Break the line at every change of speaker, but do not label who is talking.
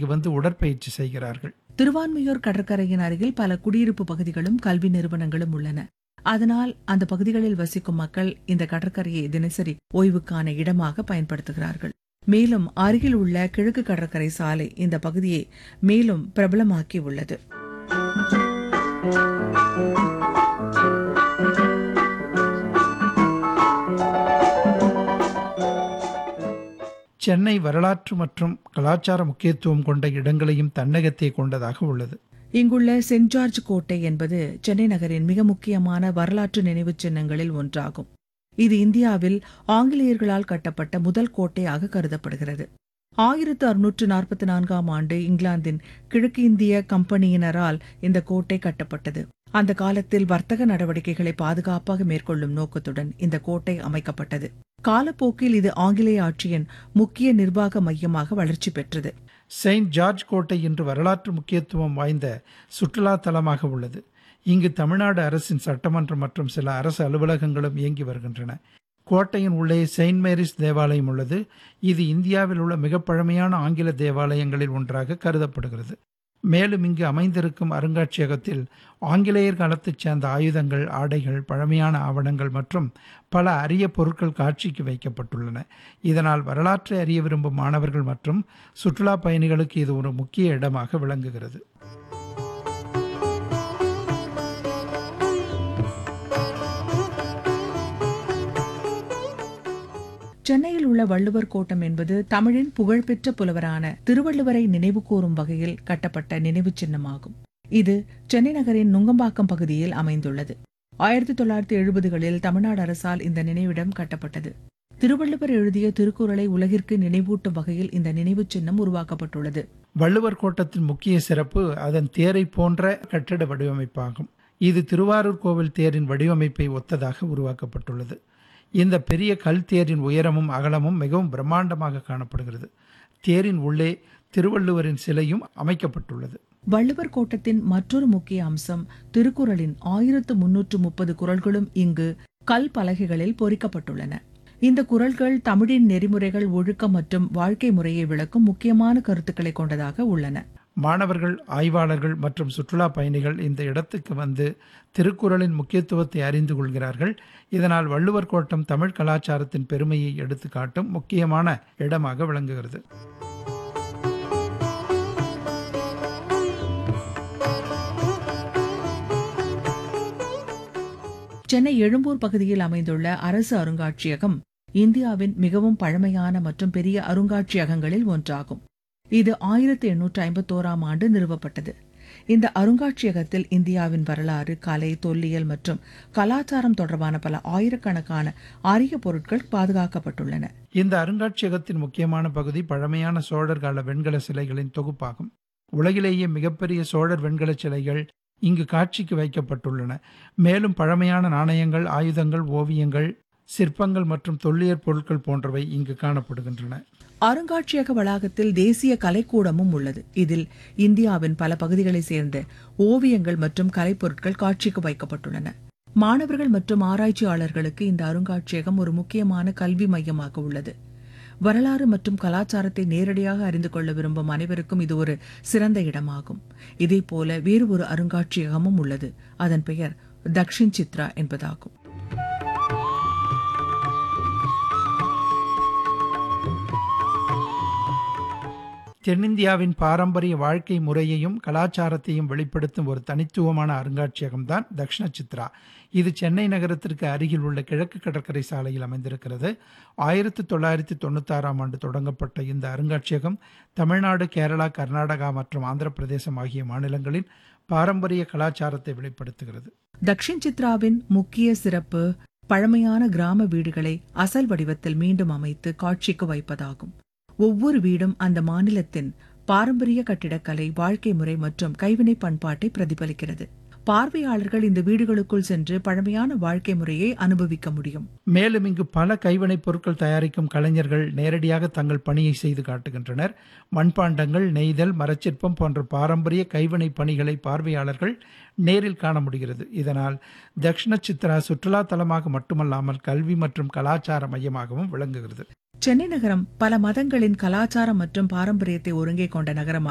இங்கு வந்து உடற்பயிற்சி செய்கிறார்கள்
திருவான்மையூர் கடற்கரையின் அருகில் பல குடியிருப்பு பகுதிகளும் கல்வி நிறுவனங்களும் உள்ளன அதனால் அந்த பகுதிகளில் வசிக்கும் மக்கள் இந்த கடற்கரையை தினசரி ஓய்வுக்கான இடமாக பயன்படுத்துகிறார்கள் மேலும் அருகில் உள்ள கிழக்கு கடற்கரை சாலை இந்த பகுதியை மேலும் பிரபலமாக்கி உள்ளது
சென்னை வரலாற்று மற்றும் கலாச்சார முக்கியத்துவம் கொண்ட இடங்களையும் தன்னகத்தே கொண்டதாக உள்ளது
இங்குள்ள சென்ட் ஜார்ஜ் கோட்டை என்பது சென்னை நகரின் மிக முக்கியமான வரலாற்று நினைவுச் சின்னங்களில் ஒன்றாகும் இது இந்தியாவில் ஆங்கிலேயர்களால் கட்டப்பட்ட முதல் கோட்டையாக கருதப்படுகிறது ஆயிரத்து அறுநூற்று நாற்பத்தி நான்காம் ஆண்டு இங்கிலாந்தின் கிழக்கு இந்திய கம்பெனியினரால் இந்த கோட்டை கட்டப்பட்டது அந்த காலத்தில் வர்த்தக நடவடிக்கைகளை பாதுகாப்பாக மேற்கொள்ளும் நோக்கத்துடன் இந்த கோட்டை அமைக்கப்பட்டது காலப்போக்கில் இது ஆங்கிலேய ஆட்சியின் முக்கிய நிர்வாக மையமாக வளர்ச்சி பெற்றது
செயின்ட் ஜார்ஜ் கோட்டை இன்று வரலாற்று முக்கியத்துவம் வாய்ந்த சுற்றுலா தலமாக உள்ளது இங்கு தமிழ்நாடு அரசின் சட்டமன்றம் மற்றும் சில அரசு அலுவலகங்களும் இயங்கி வருகின்றன கோட்டையின் உள்ளே செயின்ட் மேரிஸ் தேவாலயம் உள்ளது இது இந்தியாவில் உள்ள மிக பழமையான ஆங்கில தேவாலயங்களில் ஒன்றாக கருதப்படுகிறது மேலும் இங்கு அமைந்திருக்கும் அருங்காட்சியகத்தில் ஆங்கிலேயர் காலத்தைச் சேர்ந்த ஆயுதங்கள் ஆடைகள் பழமையான ஆவணங்கள் மற்றும் பல அரிய பொருட்கள் காட்சிக்கு வைக்கப்பட்டுள்ளன இதனால் வரலாற்றை அறிய விரும்பும் மாணவர்கள் மற்றும் சுற்றுலா பயணிகளுக்கு இது ஒரு முக்கிய இடமாக விளங்குகிறது
சென்னையில் உள்ள வள்ளுவர் கோட்டம் என்பது தமிழின் புகழ்பெற்ற புலவரான திருவள்ளுவரை நினைவுகூரும் வகையில் கட்டப்பட்ட நினைவுச் சின்னமாகும் இது சென்னை நகரின் நுங்கம்பாக்கம் பகுதியில் அமைந்துள்ளது ஆயிரத்தி தொள்ளாயிரத்தி எழுபதுகளில் தமிழ்நாடு அரசால் இந்த நினைவிடம் கட்டப்பட்டது திருவள்ளுவர் எழுதிய திருக்குறளை உலகிற்கு நினைவூட்டும் வகையில் இந்த நினைவுச் சின்னம் உருவாக்கப்பட்டுள்ளது
வள்ளுவர் கோட்டத்தின் முக்கிய சிறப்பு அதன் தேரை போன்ற கட்டிட வடிவமைப்பாகும் இது திருவாரூர் கோவில் தேரின் வடிவமைப்பை ஒத்ததாக உருவாக்கப்பட்டுள்ளது இந்த பெரிய கல் தேரின் உயரமும் அகலமும் மிகவும் பிரம்மாண்டமாக காணப்படுகிறது தேரின் உள்ளே திருவள்ளுவரின் சிலையும் அமைக்கப்பட்டுள்ளது
வள்ளுவர் கோட்டத்தின் மற்றொரு முக்கிய அம்சம் திருக்குறளின் ஆயிரத்து முன்னூற்று முப்பது குறள்களும் இங்கு கல் பலகைகளில் பொறிக்கப்பட்டுள்ளன இந்த குறள்கள் தமிழின் நெறிமுறைகள் ஒழுக்கம் மற்றும் வாழ்க்கை முறையை விளக்கும் முக்கியமான கருத்துக்களை கொண்டதாக உள்ளன
மாணவர்கள் ஆய்வாளர்கள் மற்றும் சுற்றுலா பயணிகள் இந்த இடத்துக்கு வந்து திருக்குறளின் முக்கியத்துவத்தை அறிந்து கொள்கிறார்கள் இதனால் வள்ளுவர் கோட்டம் தமிழ் கலாச்சாரத்தின் பெருமையை எடுத்து காட்டும் முக்கியமான இடமாக விளங்குகிறது
சென்னை எழும்பூர் பகுதியில் அமைந்துள்ள அரசு அருங்காட்சியகம் இந்தியாவின் மிகவும் பழமையான மற்றும் பெரிய அருங்காட்சியகங்களில் ஒன்றாகும் இது ஆயிரத்தி எண்ணூற்று ஐம்பத்தோராம் ஆண்டு நிறுவப்பட்டது இந்த அருங்காட்சியகத்தில் இந்தியாவின் வரலாறு கலை தொல்லியல் மற்றும் கலாச்சாரம் தொடர்பான பல ஆயிரக்கணக்கான அரிய பொருட்கள் பாதுகாக்கப்பட்டுள்ளன
இந்த அருங்காட்சியகத்தின் முக்கியமான பகுதி பழமையான சோழர் கால வெண்கல சிலைகளின் தொகுப்பாகும் உலகிலேயே மிகப்பெரிய சோழர் வெண்கல சிலைகள் இங்கு காட்சிக்கு வைக்கப்பட்டுள்ளன மேலும் பழமையான நாணயங்கள் ஆயுதங்கள் ஓவியங்கள் சிற்பங்கள் மற்றும் தொல்லியற் பொருட்கள் போன்றவை இங்கு காணப்படுகின்றன
அருங்காட்சியக வளாகத்தில் தேசிய கலைக்கூடமும் உள்ளது இதில் இந்தியாவின் பல பகுதிகளைச் சேர்ந்த ஓவியங்கள் மற்றும் கலைப்பொருட்கள் காட்சிக்கு வைக்கப்பட்டுள்ளன மாணவர்கள் மற்றும் ஆராய்ச்சியாளர்களுக்கு இந்த அருங்காட்சியகம் ஒரு முக்கியமான கல்வி மையமாக உள்ளது வரலாறு மற்றும் கலாச்சாரத்தை நேரடியாக அறிந்து கொள்ள விரும்பும் அனைவருக்கும் இது ஒரு சிறந்த இடமாகும் இதேபோல வேறு ஒரு அருங்காட்சியகமும் உள்ளது அதன் பெயர் தக்ஷின் சித்ரா என்பதாகும்
தென்னிந்தியாவின் பாரம்பரிய வாழ்க்கை முறையையும் கலாச்சாரத்தையும் வெளிப்படுத்தும் ஒரு தனித்துவமான அருங்காட்சியகம்தான் தக்ஷண சித்ரா இது சென்னை நகரத்திற்கு அருகில் உள்ள கிழக்கு கடற்கரை சாலையில் அமைந்திருக்கிறது ஆயிரத்தி தொள்ளாயிரத்தி தொண்ணூத்தாறாம் ஆண்டு தொடங்கப்பட்ட இந்த அருங்காட்சியகம் தமிழ்நாடு கேரளா கர்நாடகா மற்றும் ஆந்திர பிரதேசம் ஆகிய மாநிலங்களின் பாரம்பரிய கலாச்சாரத்தை வெளிப்படுத்துகிறது
தக்ஷின் சித்ராவின் முக்கிய சிறப்பு பழமையான கிராம வீடுகளை அசல் வடிவத்தில் மீண்டும் அமைத்து காட்சிக்கு வைப்பதாகும் ஒவ்வொரு வீடும் அந்த மாநிலத்தின் பாரம்பரிய கட்டிடக்கலை வாழ்க்கை முறை மற்றும் கைவினை பண்பாட்டை பிரதிபலிக்கிறது பார்வையாளர்கள் இந்த வீடுகளுக்குள் சென்று பழமையான வாழ்க்கை முறையை அனுபவிக்க முடியும்
மேலும் இங்கு பல கைவினைப் பொருட்கள் தயாரிக்கும் கலைஞர்கள் நேரடியாக தங்கள் பணியை செய்து காட்டுகின்றனர் மண்பாண்டங்கள் நெய்தல் மரச்சிற்பம் போன்ற பாரம்பரிய கைவினை பணிகளை பார்வையாளர்கள் நேரில் காண முடிகிறது இதனால் தக்ஷண சித்ரா சுற்றுலா தலமாக மட்டுமல்லாமல் கல்வி மற்றும் கலாச்சார மையமாகவும் விளங்குகிறது
சென்னை நகரம் பல மதங்களின் கலாச்சாரம் மற்றும் பாரம்பரியத்தை ஒருங்கே கொண்ட நகரமாக